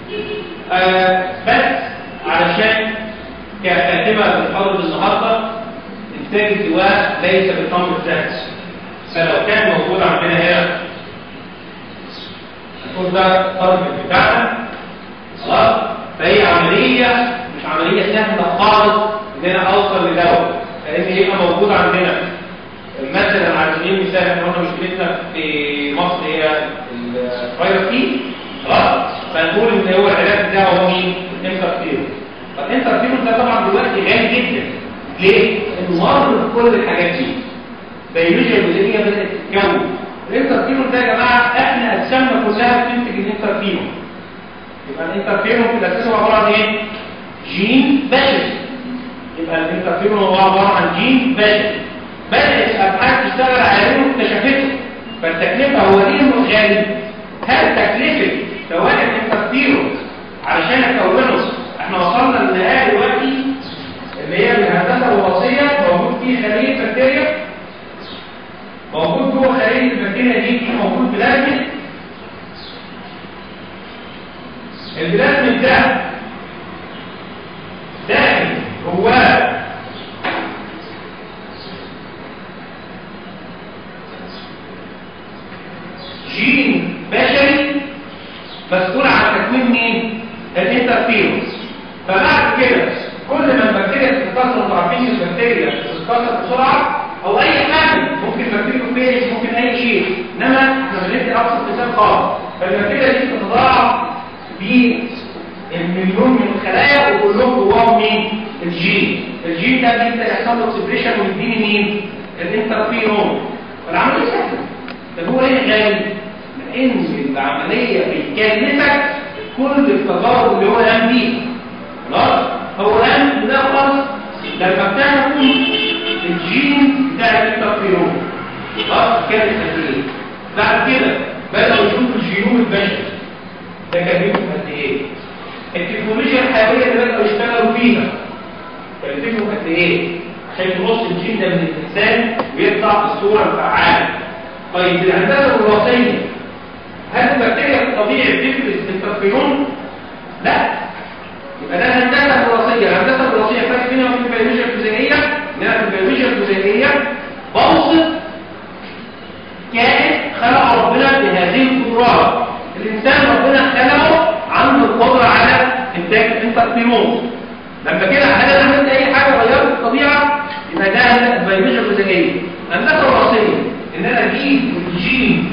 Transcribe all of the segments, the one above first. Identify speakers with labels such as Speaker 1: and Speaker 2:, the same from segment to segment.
Speaker 1: آه بس علشان كخاتمه للحرب النهارده انتاج الدواء ليس بالامر الذاتي فلو كان موجود عندنا هنا نقول ده التارجت بتاعنا خلاص فهي عمليه مش عمليه سهله خالص ان انا اوصل لدواء لان يبقى موجود عندنا مثلا على سبيل المثال احنا قلنا مشكلتنا في مصر هي الفيروس تي خلاص فنقول ان هو العلاج بتاعه هو مين؟ الانترفيرون فالانترفيرون ده طبعا دلوقتي غالي جدا ليه؟ انه مر بكل الحاجات دي بيولوجيا الجزئيه بدات تتكون الانترفيرون ده يا جماعه احنا اجسامنا كلها بتنتج الانترفيرون يبقى الانترفيرون في الاساس هو عباره عن ايه؟ جين بشري يبقى الانترفيرون هو عباره عن جين بشري بدات ابحاث تشتغل عليه واكتشفته فالتكلفه هو ليه انه غالي؟ هل تكلفه سواء الانترفيرون علشان اكونه احنا وصلنا للنهايه دلوقتي اللي هي الهندسه الوراثيه موجود فيه خليه بكتيريا موجود جوه خليه البكتيريا دي في موجود بلازميد البلازميد ده داخل جواه جين بشري مسؤول عن تكوين مين؟ الانترفيرونس فبعد كده كل ما البكتيريا تتكسر انتوا عارفين البكتيريا بتتكسر بسرعه او اي حاجه ممكن بكتيريا فيروس ممكن اي شيء انما احنا بندي ابسط مثال خالص فالبكتيريا دي بتتضاعف بالمليون من الخلايا وكلهم جواهم مين؟ الجين الجين ده بيبدا يحصل له اكسبريشن ويديني مين؟ الانترفيرون فالعمليه سهله طب هو ايه غالي؟ لان العمليه بتكلفك كل التجارب اللي هو قام بيها خلاص هو قام بده خالص لما بتاخد الجين بتاع الانترفيرون خلاص كانت قد ايه بعد كده بداوا يشوفوا الجينوم البشري ده كلفهم قد ايه التكنولوجيا الحيويه اللي بداوا يشتغلوا فيها كلفتهم قد ايه عشان تبص الجين ده من الانسان ويطلع بالصوره الفعاله طيب الهندسه الوراثيه هل البكتيريا في الطبيعي بتفرز الانترفيرون؟ لا يبقى ده الهندسه الوراثيه الهندسه الوراثيه فرق بينها وبين البيولوجيا الفيزيائيه ان انا في البيولوجيا الفيزيائيه بوصف كائن خلق ربنا بهذه القدرات الانسان ربنا خلقه عنده القدره على انتاج الانترفيرون لما كده انا عملت اي حاجه غيرت الطبيعه يبقى ده البيولوجيا الفيزيائيه الهندسه الوراثيه ان انا اجيب الجين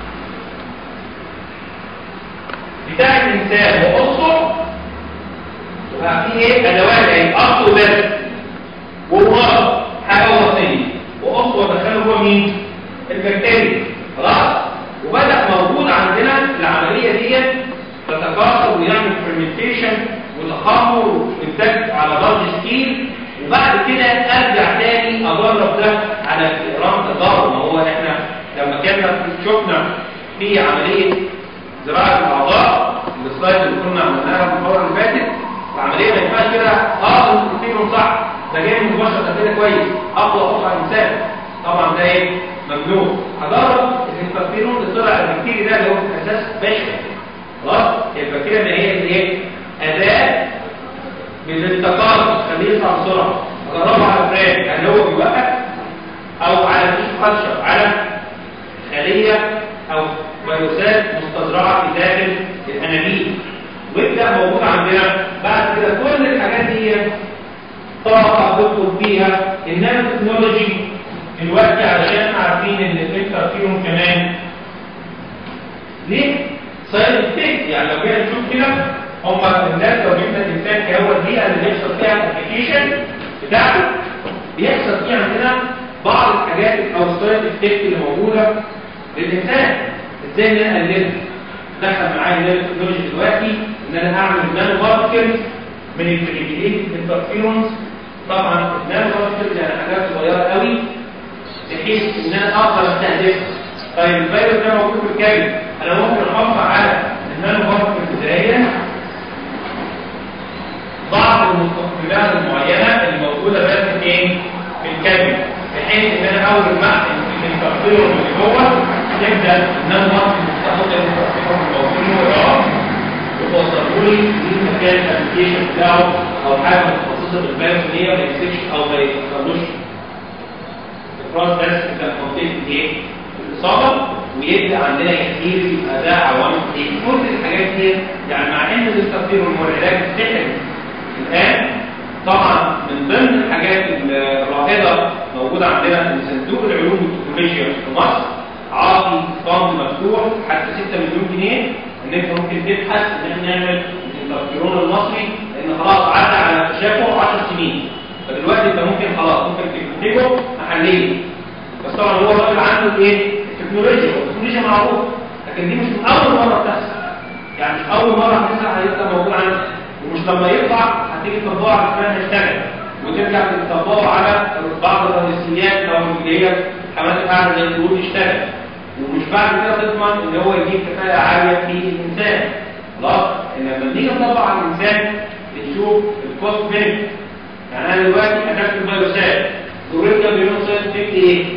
Speaker 1: بتاع الانسان واقصه يبقى في ايه ادوات يعني قص وبس وورق حاجه وراثيه وقص وادخله جوه مين البكتيريا خلاص وبدا موجود عندنا العمليه ديت تتكاثر ويعمل فيرمنتيشن وتخمر وانتاج على لارج سكيل وبعد كده ارجع تاني اجرب ده على اجرام تجارب ما هو احنا لما كنا شفنا في عمليه زراعه الاعضاء السلايد اللي كنا عملناها في المره اللي فاتت العمليه ما ينفعش كده اه انتوا بتكتبوا صح ده جاي من مباشره كده كويس اقوى قطعه انسان طبعا ده ايه ممنوع هجرب الانترفيرون اللي طلع البكتيريا ده اللي هو في الاساس بشري خلاص البكتيريا ما هي اللي ايه اداه بالتقاطع خليه يطلع بسرعه اجربها على فران يعني هو بيوقف او على مش خشب على خليه او فيروسات مستزرعه في داخل الانابيب ويبدا موجود عندنا بعد كده كل الحاجات دي طاقه بتدخل فيها النانو تكنولوجي دلوقتي علشان عارفين ان الفلتر فيهم كمان ليه؟ سايد افكت يعني لو جينا نشوف كده هم الناس لو جبنا الانسان كهو البيئه اللي بيحصل فيها الابلكيشن بتاعته بيحصل فيه عندنا بعض الحاجات او السايد افكت اللي موجوده للانسان ازاي ان انا اقللها دخل معايا النانو تكنولوجي دلوقتي ان انا اعمل نانو بارتكلز من البريميتيف انترفيرونس طبعا النانو بارتكلز يعني حاجات صغيره قوي بحيث ان انا اقدر استهدفها طيب الفيروس ده موجود في الكبد انا ممكن احافظ على النانو بارتكلز البدائيه بعض المستقبلات المعينه اللي موجوده بس فين في الكبد بحيث ان انا اول ما الانترفيرون اللي جوه تبدا النانو بارتكلز تاخد الانترفيرون الموجود جوه وتوصله ميموري مين مكان الابلكيشن بتاعه او حاجه متخصصه بالبايو ان هي ما يكسبش او ما يكسرلوش الكروس بس انت منطقه ايه؟ الاصابه ويبدا عندنا كتير يبقى ده عوامل ايه؟ كل الحاجات دي يعني مع ان الاستخدام والعلاج السحري الان طبعا من ضمن الحاجات الرائده موجوده عندنا في صندوق العلوم والتكنولوجيا في مصر عاطي فند مفتوح حتى 6 مليون جنيه ان انت ممكن تبحث ان احنا نعمل التفكيرون المصري لان خلاص عدى على اكتشافه 10 سنين فدلوقتي انت ممكن خلاص ممكن تنتجه محليا بس طبعا هو الراجل عنده ايه؟ التكنولوجيا والتكنولوجيا معروفه لكن دي مش من اول مره بتحصل يعني مش اول مره هتحصل هيبقى موجود عندك ومش لما يطلع هتيجي تطبقه على فلان يشتغل وترجع تطبقه على بعض الرئيسيات او اللي هي حملات الاعلى زي الدول يشتغل ومش بعد كده تضمن ان هو يجيب كفاءه عاليه في الانسان خلاص ان لما نيجي نطبق على الانسان بنشوف الكوست بينفيت يعني انا دلوقتي اخدت الفيروسات ورجع بيون سايد افكت ايه؟